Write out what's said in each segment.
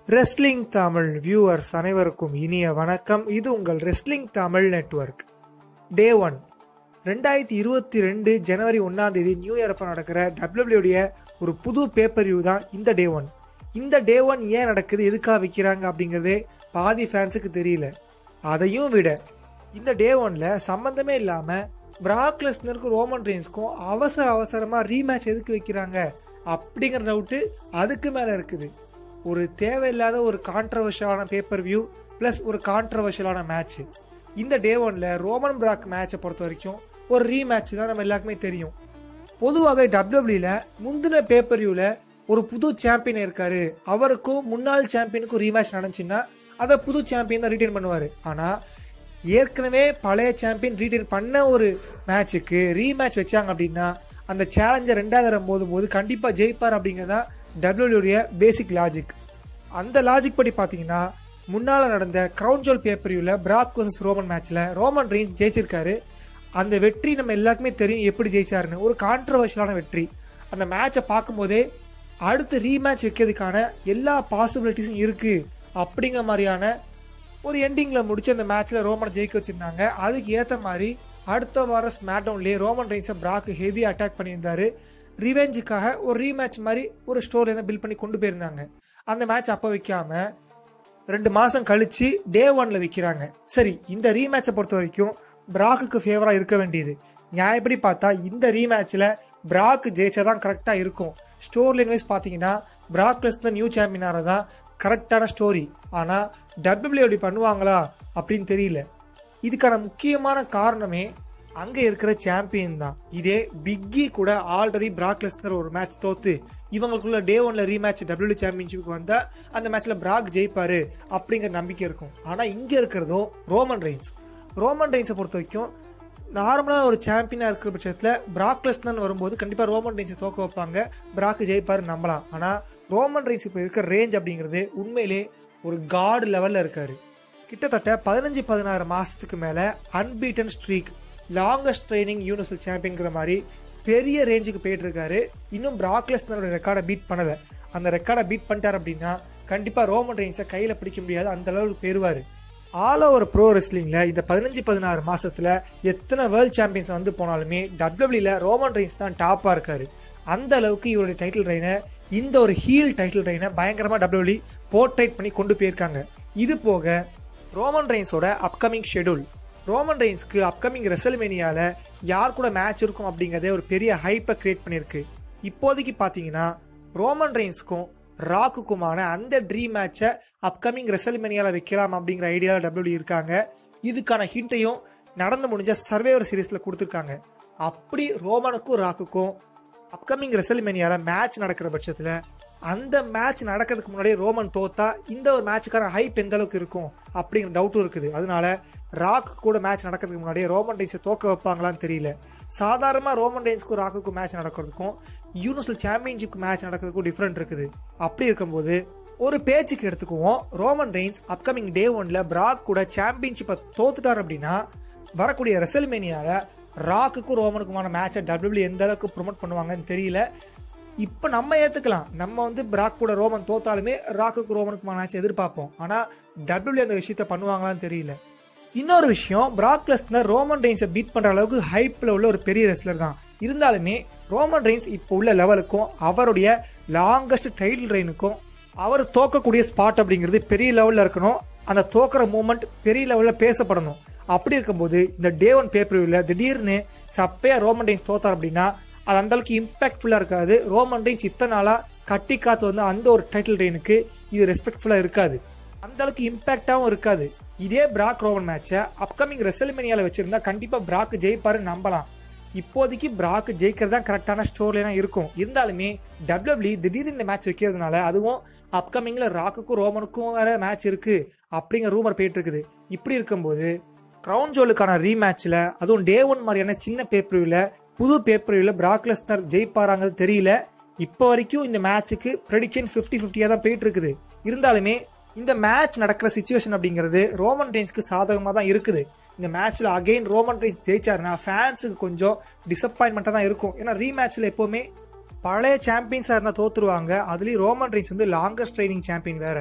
wrestling Tamil viewers அனைவருக்கும் இனிய வணக்கம் இது உங்கள் wrestling Tamil network day one ரெண்டாயிரத்தி இருபத்தி ரெண்டு ஜனவரி ஒன்றாம் தேதி நியூ இயர் அப்போ நடக்கிற டபிள்யூடைய ஒரு புது பேப்பர் வியூ தான் இந்த டே ஒன் இந்த டே ஒன் ஏன் நடக்குது எதுக்காக வைக்கிறாங்க அப்படிங்கிறதே பாதி ஃபேன்ஸுக்கு தெரியல அதையும் விட இந்த டே ஒன்ல சம்மந்தமே இல்லாமல் பிராக் லெஸ்னருக்கும் ரோமன் ரெயின்ஸ்க்கும் அவசர அவசரமாக ரீமேட்ச் எதுக்கு வைக்கிறாங்க அப்படிங்கிற டவுட்டு அதுக்கு மேலே இருக்குது ஒரு தேவையில்லாத ஒரு கான்ட்ரவர்ஷியலான பேப்பர் வியூ ப்ளஸ் ஒரு கான்ட்ரவர்ஷியலான மேட்ச் இந்த டே ஒன்ல ரோமன் பிராக் மேட்சை பொறுத்த வரைக்கும் ஒரு ரீமேட்ச் தான் நம்ம எல்லாருக்குமே தெரியும் பொதுவாகவே டபிள்யூபிள்யூல முந்தின பேப்பர் வியூவில் ஒரு புது சாம்பியன் இருக்காரு அவருக்கும் முன்னாள் சாம்பியனுக்கும் ரீமேட்ச் நடந்துச்சுன்னா அதை புது சாம்பியன் தான் ரீட்டைன் பண்ணுவார் ஆனால் ஏற்கனவே பழைய சாம்பியன் ரீட்டைன் பண்ண ஒரு மேட்சுக்கு ரீமேட்ச் வச்சாங்க அப்படின்னா அந்த சேலஞ்சர் ரெண்டாவது தரம் போதும் போது கண்டிப்பாக ஜெயிப்பார் அப்படிங்கிறதா டபிள்யூடைய பேசிக் லாஜிக் அந்த லாஜிக் படி பார்த்தீங்கன்னா முன்னால் நடந்த கிரவுன் ஜோல் பேப்பரியூவில் பிராக் வர்சஸ் ரோமன் மேட்ச்சில் ரோமன் ரெயின்ஸ் ஜெயிச்சிருக்காரு அந்த வெற்றி நம்ம எல்லாருக்குமே தெரியும் எப்படி ஜெயிச்சாருன்னு ஒரு கான்ட்ரவர்ஷியலான வெற்றி அந்த மேட்சை பார்க்கும்போதே அடுத்து ரீமேட்ச் வைக்கிறதுக்கான எல்லா பாசிபிலிட்டிஸும் இருக்குது அப்படிங்கிற மாதிரியான ஒரு எண்டிங்கில் முடிச்சு அந்த மேட்ச்சில் ரோமனை ஜெயிக்க வச்சுருந்தாங்க அதுக்கு ஏற்ற மாதிரி அடுத்த வாரம் ஸ்மாக்டவுன்லேயே ரோமன் ரெயின்ஸை பிராக் ஹெவி அட்டாக் பண்ணியிருந்தாரு ரிவெஞ்சுக்காக ஒரு ரீமேட்ச் மாதிரி ஒரு ஸ்டோரி பில்ட் பண்ணி கொண்டு போயிருந்தாங்க அந்த மேட்ச் அப்போ வைக்காம ரெண்டு மாதம் கழிச்சு டே ஒன்ல வைக்கிறாங்க சரி இந்த ரீமேட்சை பொறுத்த வரைக்கும் பிராக்குக்கு ஃபேவராக இருக்க வேண்டியது நியாயப்படி பார்த்தா இந்த ரீமேட்ச்சில் பிராக் ஜெயிச்சா தான் கரெக்டாக இருக்கும் ஸ்டோர் லைன் வைஸ் பார்த்தீங்கன்னா பிராக் லெஸ் நியூ சாம்பியனாக தான் கரெக்டான ஸ்டோரி ஆனால் டபிள்யூ அப்படி பண்ணுவாங்களா அப்படின்னு தெரியல இதுக்கான முக்கியமான காரணமே அங்கே இருக்கிற சாம்பியன் தான் இதே பிக்கி கூட ஆல்ரெடி பிராக் லெஸ்னர் ஒரு மேட்ச் தோத்து இவங்களுக்குள்ள டே ஒன்ல ரீமேட்ச் டபிள்யூ சாம்பியன்ஷிப்புக்கு வந்தா அந்த மேட்ச்ல பிராக் ஜெயிப்பாரு அப்படிங்கிற நம்பிக்கை இருக்கும் ஆனா இங்க இருக்கிறதோ ரோமன் ரெயின்ஸ் ரோமன் ரெயின்ஸை பொறுத்த வரைக்கும் நார்மலாக ஒரு சாம்பியனாக இருக்கிற பட்சத்தில் பிராக் லெஸ்னர் வரும்போது கண்டிப்பாக ரோமன் ரெயின்ஸை தோக்க வைப்பாங்க பிராக் ஜெயிப்பாரு நம்பலாம் ஆனால் ரோமன் ரெயின்ஸ் இப்போ இருக்கிற ரேஞ்ச் அப்படிங்கிறது உண்மையிலே ஒரு காட் லெவலில் இருக்காரு கிட்டத்தட்ட பதினஞ்சு பதினாறு மாதத்துக்கு மேலே அன்பீட்டன் ஸ்ட்ரீக் லாங்கஸ்ட் ட்ரைனிங் யூனிவர்சல் சாம்பியன்கிற மாதிரி பெரிய ரேஞ்சுக்கு போயிட்டு இருக்காரு இன்னும் பிராக்லெஸ்னரோட ரெக்கார்டை பீட் பண்ணலை அந்த ரெக்கார்டை பீட் பண்ணிட்டார் அப்படின்னா கண்டிப்பாக ரோமன் ரெயின்ஸை கையில் பிடிக்க முடியாது அந்த அளவுக்கு போயிடுவார் ஆல் ஓவர் ப்ரோ ரெஸ்லிங்கில் இந்த பதினஞ்சு பதினாறு மாசத்துல எத்தனை வேர்ல்ட் சாம்பியன்ஸ் வந்து போனாலுமே டபிள்யூபிள்யூல ரோமன் ரெயின்ஸ் தான் டாப்பாக இருக்காரு அந்த அளவுக்கு இவருடைய டைட்டில் ரெயினை இந்த ஒரு ஹீல் டைட்டில் ரெயினை பயங்கரமாக டபிள்யூபிள்யூ போர்ட்ரைட் பண்ணி கொண்டு போயிருக்காங்க இது போக ரோமன் ரெயின்ஸோட அப்கமிங் ஷெடியூல் ரோமன் ரெயின்ஸ்க்கு அப்கமிங் ரெசல்மேனியால யார் கூட மேட்ச் இருக்கும் அப்படிங்கிறதே ஒரு பெரிய ஹைப்பை கிரியேட் பண்ணியிருக்கு இப்போதைக்கு பார்த்தீங்கன்னா ரோமன் ரெயின்ஸ்க்கும் ராக்குக்குமான அந்த ட்ரீம் மேட்சை அப்கமிங் ரெசல்மேனியால வைக்கலாம் அப்படிங்கிற ஐடியாவில் டபிள்யூ இருக்காங்க இதுக்கான ஹிண்ட்டையும் நடந்து முடிஞ்ச சர்வேவர் சீரீஸ்ல கொடுத்துருக்காங்க அப்படி ரோமனுக்கும் ராக்குக்கும் அப்கமிங் ரெசல்மேனியால மேட்ச் நடக்கிற பட்சத்தில் அந்த மேட்ச் நடக்கிறதுக்கு முன்னாடியே ரோமன் தோத்தா இந்த ஒரு மேட்சுக்கான ஹைப் எந்த அளவுக்கு இருக்கும் அப்படிங்கிற டவுட்டும் இருக்குது அதனால ராக் கூட மேட்ச் நடக்கிறதுக்கு முன்னாடியே ரோமன் ரெயின்ஸை தோக்க வைப்பாங்களான்னு தெரியல சாதாரணமாக ரோமன் ரெயின்ஸ்க்கும் ராக்குக்கும் மேட்ச் நடக்கிறதுக்கும் யூனிவர்சல் சாம்பியன்ஷிப் மேட்ச் நடக்கிறதுக்கும் டிஃப்ரெண்ட் இருக்குது அப்படி இருக்கும்போது ஒரு பேச்சுக்கு எடுத்துக்குவோம் ரோமன் ரெயின்ஸ் அப்கமிங் டே ஒன்ல பிராக் கூட சாம்பியன்ஷிப்பை தோத்துட்டார் அப்படின்னா வரக்கூடிய ரெசல்மேனியால ராக்குக்கும் ரோமனுக்குமான மேட்சை டபிள்யூ எந்த அளவுக்கு ப்ரொமோட் பண்ணுவாங்கன்னு தெரியல இப்போ நம்ம ஏற்றுக்கலாம் நம்ம வந்து பிராக் கூட ரோமன் தோத்தாலுமே ராக்குக்கு ரோமனுக்குமான மேட்ச் எதிர்பார்ப்போம் ஆனால் டபிள்யூ அந்த விஷயத்த பண்ணுவாங்களான்னு தெரியல இன்னொரு விஷயம் பிராக் லெஸ்னர் ரோமன் ரெயின்ஸை பீட் பண்ணுற அளவுக்கு ஹைப்பில் உள்ள ஒரு பெரிய ரெஸ்லர் தான் இருந்தாலுமே ரோமன் ரெயின்ஸ் இப்போ உள்ள லெவலுக்கும் அவருடைய லாங்கஸ்ட் டைட்டில் ரெயினுக்கும் அவர் தோக்கக்கூடிய ஸ்பாட் அப்படிங்கிறது பெரிய லெவலில் இருக்கணும் அந்த தோக்கிற மூமெண்ட் பெரிய லெவலில் பேசப்படணும் அப்படி இருக்கும்போது இந்த டே ஒன் பேப்பர் திடீர்னு சப்பையா ரோமன் ரெயின்ஸ் தோத்தார் அப்படின்னா அது அந்த அளவுக்கு இம்பாக்ட்ஃபுல்லாக இருக்காது ரோமன் ரெயின்ஸ் இத்தனை நாளாக கட்டி காத்து வந்து அந்த ஒரு டைட்டில் ரெயினுக்கு இது ரெஸ்பெக்ட்ஃபுல்லாக இருக்காது அந்த அளவுக்கு இம்பாக்டாகவும் இருக்காது இதே பிராக் ரோமன் மேட்சை அப்கமிங் ரெசல்மேனியாவில் வச்சிருந்தா கண்டிப்பாக பிராக் ஜெயிப்பாருன்னு நம்பலாம் இப்போதைக்கு பிராக் ஜெயிக்கிறது தான் கரெக்டான ஸ்டோர்லாம் இருக்கும் இருந்தாலுமே டபிள்யூபிள்யூ திடீர்னு இந்த மேட்ச் வைக்கிறதுனால அதுவும் அப்கமிங்கில் ராக்குக்கும் ரோமனுக்கும் வேற மேட்ச் இருக்கு அப்படிங்கிற ரூமர் போயிட்டு இருக்குது இப்படி இருக்கும்போது கிரவுன் ஜோலுக்கான ரீமேட்ச்சில் அதுவும் டே ஒன் மாதிரியான சின்ன பேப்பரில் புது பேப்பரில் பிராக்லெஸ்னர் ஜெயிப்பாராங்கிறது தெரியல இப்போ வரைக்கும் இந்த மேட்சுக்கு ப்ரெடிக்ஷன் ஃபிஃப்டி ஃபிஃப்டியாக தான் போயிட்டு இருக்குது இருந்தாலுமே இந்த மேட்ச் நடக்கிற சுச்சுவேஷன் அப்படிங்கிறது ரோமன் ரெயின்ஸ்க்கு சாதகமாக தான் இருக்குது இந்த மேட்ச்ல அகைன் ரோமன் ரெயின்ஸ் ஜெயிச்சாருன்னா ஃபேன்ஸுக்கு கொஞ்சம் டிசப்பாயின்மெண்ட்டாக தான் இருக்கும் ஏன்னா ரீமேட்ச்ல எப்போவுமே பழைய சாம்பியன்ஸாக இருந்தால் தோத்துருவாங்க அதுலேயும் ரோமன் ரெயின்ஸ் வந்து லாங்கஸ்ட் ட்ரைனிங் சாம்பியன் வேற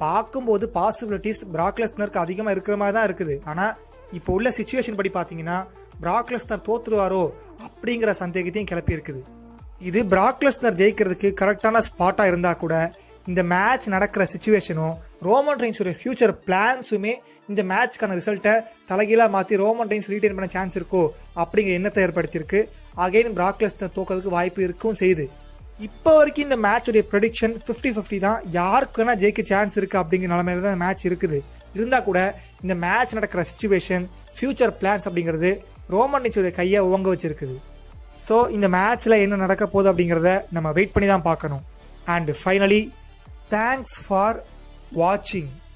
பார்க்கும்போது பாசிபிலிட்டிஸ் பிராக்லெஸ்னருக்கு அதிகமாக இருக்கிற மாதிரி தான் இருக்குது ஆனால் இப்போ உள்ள சுச்சுவேஷன் படி பார்த்தீங்கன்னா பிராக்லெஸ்னர் தோத்துருவாரோ அப்படிங்கிற சந்தேகத்தையும் கிளப்பி இருக்குது இது பிராக்லெஸ்னர் ஜெயிக்கிறதுக்கு கரெக்டான ஸ்பாட்டாக இருந்தால் கூட இந்த மேட்ச் நடக்கிற சுச்சுவேஷனும் ரோமன் ரெயின்ஸோட ஃபியூச்சர் பிளான்ஸுமே இந்த மேட்ச்க்கான ரிசல்ட்டை தலைகீழாக மாற்றி ரோமன் ரெயின்ஸ் ரீட்டைன் பண்ண சான்ஸ் இருக்கோ அப்படிங்கிற எண்ணத்தை ஏற்படுத்தியிருக்கு அகைன் பிராக்லெஸ்னர் தோக்கிறதுக்கு வாய்ப்பு இருக்கும் செய்யுது இப்போ வரைக்கும் இந்த மேட்சுடைய ப்ரெடிக்ஷன் ஃபிஃப்டி ஃபிஃப்டி தான் யாருக்கு வேணால் ஜெயிக்க சான்ஸ் இருக்குது அப்படிங்கிற நிலமையில தான் மேட்ச் இருக்குது இருந்தால் கூட இந்த மேட்ச் நடக்கிற சுச்சுவேஷன் ஃபியூச்சர் பிளான்ஸ் அப்படிங்கிறது ரோமன் நிச்சோடைய கையை ஓங்க வச்சிருக்குது ஸோ இந்த மேட்ச்சில் என்ன நடக்க போகுது அப்படிங்கிறத நம்ம வெயிட் பண்ணி தான் பார்க்கணும் அண்ட் ஃபைனலி தேங்க்ஸ் ஃபார் வாட்சிங்